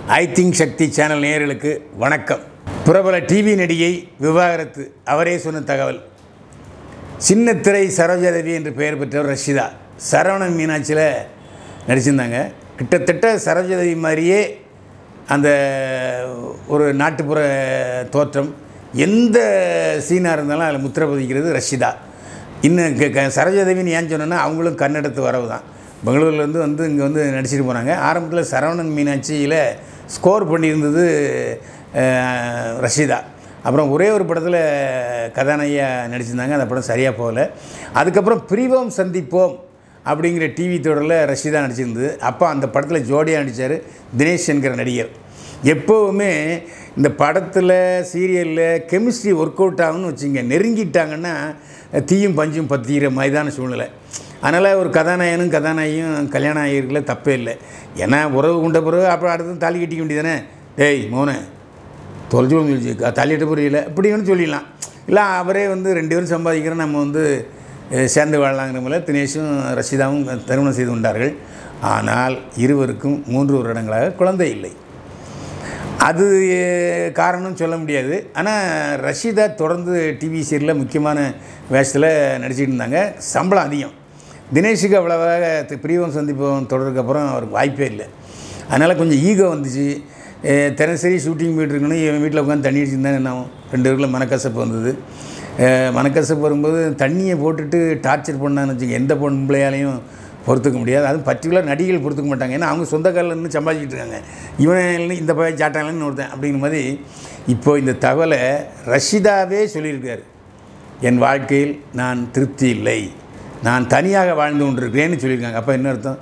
I think Sakthi channel நேயர்களுக்கு வணக்கம் பிரபல டிவி நடிகை விவாகரத்து அவரே சொன்ன தகவல் சின்னத்திரை சரோஜாதேவி என்று பெயர் பெற்றவர் ரஷிதா சரவணன் மீனாட்சியில் நடிச்சிருந்தாங்க கிட்டத்தட்ட சரோஜாதேவி மாதிரியே அந்த ஒரு நாட்டுப்புற தோற்றம் எந்த சீனாக இருந்தாலும் அதில் முத்திரை பதிக்கிறது ரஷிதா இன்னும் க- க- சரோஜாதேவின்னு ஏன் சொன்னேன்னா அவங்களும் கன்னடத்து வரவு தான் பெங்களூர்லேருந்து வந்து இங்கே வந்து நடிச்சிட்டு போனாங்க ஆரம்பத்தில் சரவணன் மீனாட்சியில் ஸ்கோர் பண்ணியிருந்தது அஹ், ரஷிதா அப்புறம் ஒரே ஒரு படத்தில் கதாநாயகியா நடிச்சிருந்தாங்க அந்த படம் சரியாக போகல அதுக்கப்புறம் பிரிவோம் சந்திப்போம் அப்படிங்கிற டிவி தொடரில் ரஷிதா நடிச்சிருந்தது அப்போ அந்த படத்தில் ஜோடியாக நடித்தார் தினேஷ் என்கிற நடிகர் எப்போவுமே இந்த படத்தில் சீரியலில் கெமிஸ்ட்ரி ஒர்க் அவுட் ஆகும்னு வச்சுங்க நெருங்கிட்டாங்கன்னா தீயும் பஞ்சும் பற்றிக்கிற மாதிரிதான சூழ்நிலை அதனால் ஒரு கதாநாயகனும் கதாநாயகியும் கல்யாணம் ஆகியிருக்கல தப்பே இல்லை ஏன்னா உறவு கொண்ட பிறகு அப்புறம் அடுத்து தாலி கட்டிக்க வேண்டியதானே டேய் மோனே தொலைச்சு சொல்லிச்சு தள்ளிட்டு புரியல இப்படின்னு சொல்லிடலாம் இல்லை அவரே வந்து ரெண்டு பேரும் சம்பாதிக்கிற நம்ம வந்து அஹ், சேர்ந்து வாழலாங்கிற முறையில் தினேஷும் ரஷிதாவும் திருமணம் செய்து கொண்டார்கள் ஆனால் இருவருக்கும் மூன்று வருடங்களாக குழந்தை இல்லை அது அஹ், காரணம் சொல்ல முடியாது ஆனால் ரஷிதா தொடர்ந்து டிவி சீரியலில் முக்கியமான வேஷத்தில் நடிச்சிட்டு இருந்தாங்க சம்பளம் அதிகம் தினேஷுக்கு அவ்வளவாக தி- பிரிவம் சந்திப்போம் தொடருக்கு அப்புறம் அவருக்கு வாய்ப்பே இல்லை அதனால் கொஞ்சம் ஈகோ வந்துச்சு அஹ், தினசரி ஷூட்டிங் போயிட்டு இருக்கணும் இவன் வீட்டில் உட்காந்து தண்ணி அடிச்சிருந்தா என்ன ஆகும் ரெண்டு பேருக்குள்ள மனக்கசப்பு வந்தது அஹ், மனக்கசப்பு வரும்போது தண்ணியை போட்டுட்டு டார்ச்சர் பண்ணான்னு வச்சுங்க எந்த பொம்பளையாலையும் பொறுத்துக்க முடியாது அதுவும் பர்டிகுலர் நடிகைகள் பொறுத்துக்க மாட்டாங்க ஏன்னா அவங்க சொந்த காலில் இருந்து சம்பாதிச்சிட்டு இருக்காங்க இவன் இந்த பையன் சாட்டாங்கன்னு ஒருத்தன் அப்படிங்கிற மாதிரி இப்போ இந்த தகவலை ரஷிதாவே சொல்லியிருக்காரு என் வாழ்க்கையில் நான் திருப்தி இல்லை நான் தனியாக வாழ்ந்து கொண்டிருக்கிறேன்னு சொல்லியிருக்காங்க அப்போ என்ன அர்த்தம்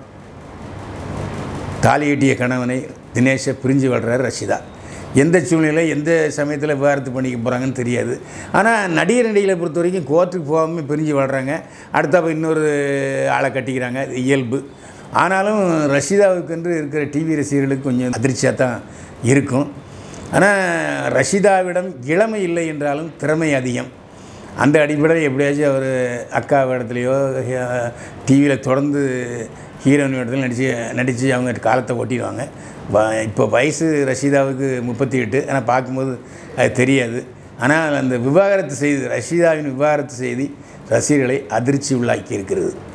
தாலி கட்டிய கணவனை தினேஷை பிரிஞ்சு வாழ்கிறார் ரஷிதா எந்த சூழ்நிலை எந்த சமயத்தில் விவாகரத்து பண்ணிக்க போகிறாங்கன்னு தெரியாது ஆனால் நடிகர் நடிகளை பொறுத்த வரைக்கும் கோர்ட்டுக்கு போகாமல் பிரிஞ்சு வாழ்கிறாங்க அடுத்தப்ப இன்னொரு ஆளை கட்டிக்கிறாங்க இது இயல்பு ஆனாலும் ரஷிதாவுக்கென்று இருக்கிற டிவி ரசிகர்களுக்கு கொஞ்சம் அதிர்ச்சியாக தான் இருக்கும் ஆனால் ரஷிதாவிடம் இளமை இல்லை என்றாலும் திறமை அதிகம் அந்த அடிப்படையில் எப்படியாச்சும் அவர் அக்கா இடத்துலையோ டிவியில் தொடர்ந்து ஹீரோயின் இடத்துல நடித்து நடித்து அவங்க காலத்தை ஓட்டிடுவாங்க வ இப்போ வயசு ரஷிதாவுக்கு முப்பத்தி எட்டு ஆனால் பார்க்கும்போது அது தெரியாது ஆனால் அந்த விவாகரத்து செய்தி ரஷிதாவின் விவாகரத்து செய்தி ரசிகர்களை அதிர்ச்சி உள்ளாக்கி இருக்கிறது